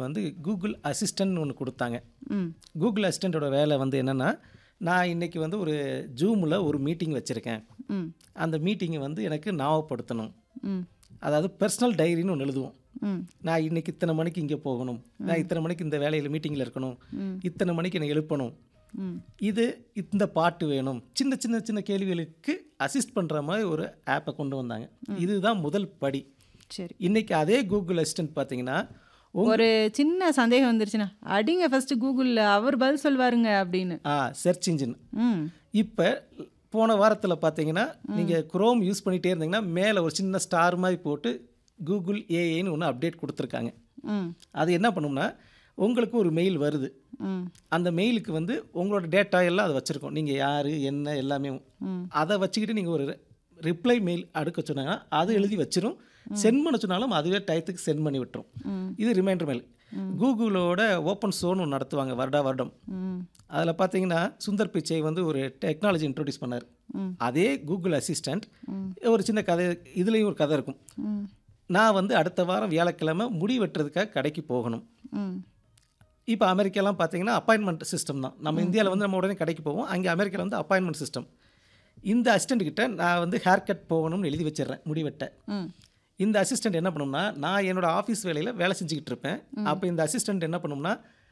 வந்து கூகுள் அசிஸ்டன்ட்னு ஒன்று கொடுத்தாங்க ம் கூகுள் அசிஸ்டண்ட்டோட வேலை வந்து என்னென்னா நான் இன்றைக்கி வந்து ஒரு ஜூமில் ஒரு மீட்டிங் வச்சுருக்கேன் ம் அந்த மீட்டிங்கை வந்து எனக்கு ஞாபகப்படுத்தணும் ம் அதாவது பர்சனல் டைரின்னு ஒன்று எழுதுவோம் ம் நான் இன்னைக்கு இத்தனை மணிக்கு இங்கே போகணும் நான் இத்தனை மணிக்கு இந்த வேலையில் மீட்டிங்கில் இருக்கணும் இத்தனை மணிக்கு என்னை எழுப்பணும் ம் இது இந்த பாட்டு வேணும் சின்ன சின்ன சின்ன கேள்விகளுக்கு அசிஸ்ட் பண்ணுற மாதிரி ஒரு ஆப்பை கொண்டு வந்தாங்க இதுதான் முதல் படி சரி இன்னைக்கு அதே கூகுள் அசிஸ்டன்ட் பார்த்தீங்கன்னா ஒரு சின்ன சந்தேகம் வந்துருச்சுன்னா அடிங்க ஃபர்ஸ்ட் கூகுளில் அவர் பதில் சொல்வாருங்க அப்படின்னு ஆ சர்ச் இன்ஜின் ம் இப்போ போன வாரத்தில் பார்த்தீங்கன்னா நீங்கள் குரோம் யூஸ் பண்ணிகிட்டே இருந்தீங்கன்னா மேலே ஒரு சின்ன ஸ்டார் மாதிரி போட்டு கூகுள் ஏஐன்னு ஒன்று அப்டேட் கொடுத்துருக்காங்க ம் அது என்ன பண்ணும்னா உங்களுக்கு ஒரு மெயில் வருது ம் அந்த மெயிலுக்கு வந்து உங்களோட டேட்டா எல்லாம் அதை வச்சுருக்கோம் நீங்கள் யார் என்ன எல்லாமே ம். அதை வச்சுக்கிட்டு நீங்கள் ஒரு ரிப்ளை மெயில் அடுக்க சொன்னாங்கன்னா அது எழுதி வச்சிரும் சென்ட் பண்ண சொன்னாலும் அதுவே டயத்துக்கு சென்ட் பண்ணி விட்டுரும் ம். இது ரிமைண்டர் மெயில் கூகுளோட ஓப்பன் சோன் ஒன்று நடத்துவாங்க வருடா வருடம் ம் அதில் பார்த்தீங்கன்னா சுந்தர் பிச்சை வந்து ஒரு டெக்னாலஜி இன்ட்ரோடியூஸ் பண்ணார் ம். அதே கூகுள் அசிஸ்டண்ட் ஒரு சின்ன கதை இதுலேயும் ஒரு கதை இருக்கும் ம் நான் வந்து அடுத்த வாரம் வியாழக்கிழமை முடி வெட்டுறதுக்காக கடைக்கு போகணும் ம் இப்போ அமெரிக்காலாம் பார்த்தீங்கன்னா அப்பாயின்மெண்ட் சிஸ்டம் தான் நம்ம இந்தியாவில் வந்து நம்ம உடனே கடைக்கு போவோம் அங்கே அமெரிக்காவில் வந்து அப்பாயின்மெண்ட் சிஸ்டம் இந்த அசிஸ்டண்ட் கிட்ட நான் வந்து ஹேர் கட் போகணும்னு எழுதி வச்சிடுறேன் முடி வெட்ட ம் இந்த அசிஸ்டண்ட் என்ன பண்ணும்னா நான் என்னோட ஆஃபீஸ் வேலையில் வேலை செஞ்சுக்கிட்டு இருப்பேன் அப்போ இந்த அசிஸ்டண்ட் என்ன பண்ணும்னா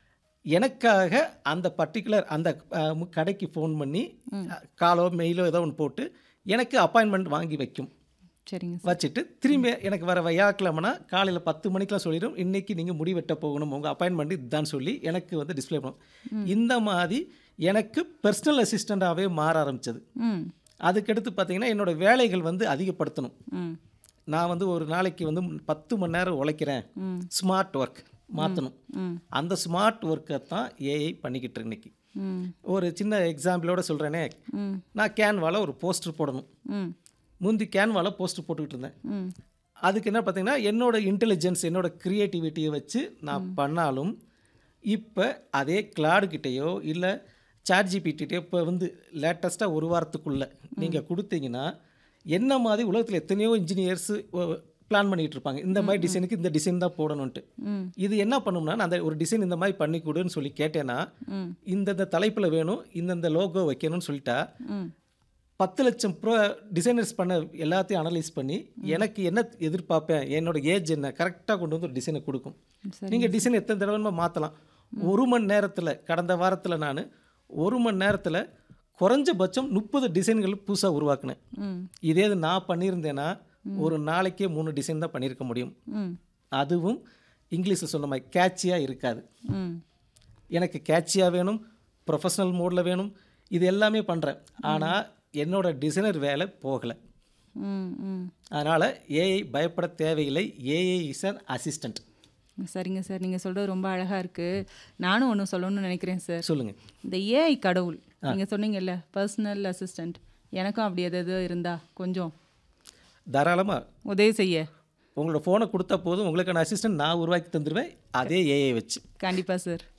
எனக்காக அந்த பர்டிகுலர் அந்த அஹ், மு- கடைக்கு ஃபோன் பண்ணி காலோ மெயிலோ ஏதோ ஒன்று போட்டு எனக்கு அப்பாயின்மெண்ட் வாங்கி வைக்கும் சரிங்க சார் வச்சுட்டு திரும்பி எனக்கு வர வியாழக்கிழமைனா காலையில் பத்து மணிக்கெலாம் சொல்லிடும் இன்னைக்கு நீங்கள் முடி வெட்ட போகணும் உங்கள் அப்பாயின்மெண்ட் இதுதான் சொல்லி எனக்கு வந்து டிஸ்ப்ளே பண்ணும் இந்த மாதிரி எனக்கு பர்சனல் அசிஸ்டண்ட்டாகவே மாற ஆரம்பிச்சது ம் அதுக்கடுத்து பார்த்தீங்கன்னா என்னோட வேலைகள் வந்து அதிகப்படுத்தணும் ம் நான் வந்து ஒரு நாளைக்கு வந்து பத்து மணி நேரம் உழைக்கிறேன் ம் ஸ்மார்ட் ஒர்க் மாற்றணும் ம் அந்த ஸ்மார்ட் ஒர்க்கை தான் ஏஐ பண்ணிக்கிட்டு இருக்கு இன்னைக்கு ம் ஒரு சின்ன எக்ஸாம்பிளோட சொல்கிறேனே ம் நான் கேன்வாவில் ஒரு போஸ்டர் போடணும் ம் முந்தி கேன்வாவில் போஸ்டர் போட்டுக்கிட்டு இருந்தேன் ம் அதுக்கு என்ன பார்த்தீங்கன்னா என்னோட இன்டெலிஜென்ஸ் என்னோட க்ரியேட்டிவிட்டியை வச்சு நான் பண்ணாலும் இப்போ அதே கிளாடுக்கிட்டேயோ இல்லை சாட் ஜிபிடிட்டோ இப்போ வந்து லேட்டஸ்ட்டாக ஒரு வாரத்துக்குள்ளே நீங்கள் கொடுத்தீங்கன்னா என்ன மாதிரி உலகத்தில் எத்தனையோ இன்ஜினியர்ஸு பிளான் பண்ணிகிட்டு இருப்பாங்க இந்த மாதிரி டிசைனுக்கு இந்த டிசைன் தான் போடணுன்ட்டு ம் இது என்ன பண்ணும்னா நான் அந்த ஒரு டிசைன் இந்த மாதிரி பண்ணி கொடுன்னு சொல்லி கேட்டேன்னா ம் இந்தந்த தலைப்பில் வேணும் இந்தந்த லோகோ வைக்கணும்னு சொல்லிட்டா ம் பத்து லட்சம் ப்ரோ டிசைனர்ஸ் பண்ண எல்லாத்தையும் அனலைஸ் பண்ணி எனக்கு என்ன எதிர்பார்ப்பேன் என்னோட ஏஜ் என்ன கரெக்டாக கொண்டு வந்து ஒரு டிசைனை கொடுக்கும் சரி நீங்கள் டிசைன் எத்தனை தடவை மாற்றலாம் ஒரு மணி நேரத்தில் கடந்த வாரத்தில் நான் ஒரு மணி நேரத்தில் குறைஞ்சபட்சம் முப்பது டிசைன்கள் புதுசாக உருவாக்கினேன் ம் இதே இது நான் பண்ணியிருந்தேன்னா ஒரு நாளைக்கே மூணு டிசைன் தான் பண்ணியிருக்க முடியும் ம் அதுவும் இங்கிலீஷில் சொன்ன மாதிரி கேட்சியாக இருக்காது ம் எனக்கு கேட்சியாக வேணும் ப்ரொஃபஷனல் மோடில் வேணும் இது எல்லாமே பண்ணுறேன் ஆனால் என்னோட டிசைனர் வேலை போகலை ம் ம் அதனால் ஏஐ பயப்பட தேவையில்லை ஏஐ இஸ் அன் அசிஸ்டண்ட் சரிங்க சார் நீங்கள் சொல்கிறது ரொம்ப அழகாக இருக்குது நானும் ஒன்று சொல்லணும்னு நினைக்கிறேன் சார் சொல்லுங்கள் இந்த ஏஐ கடவுள் நீங்கள் சொன்னீங்கல்ல பர்சனல் அசிஸ்டண்ட் எனக்கும் அப்படி எது எதோ இருந்தா கொஞ்சம் தாராளமாக உதவி செய்ய உங்களோட ஃபோனை கொடுத்தா போதும் உங்களுக்கான அசிஸ்டன்ட் நான் உருவாக்கி தந்துடுவேன் அதே ஏஐ வச்சு கண்டிப்பாக சார்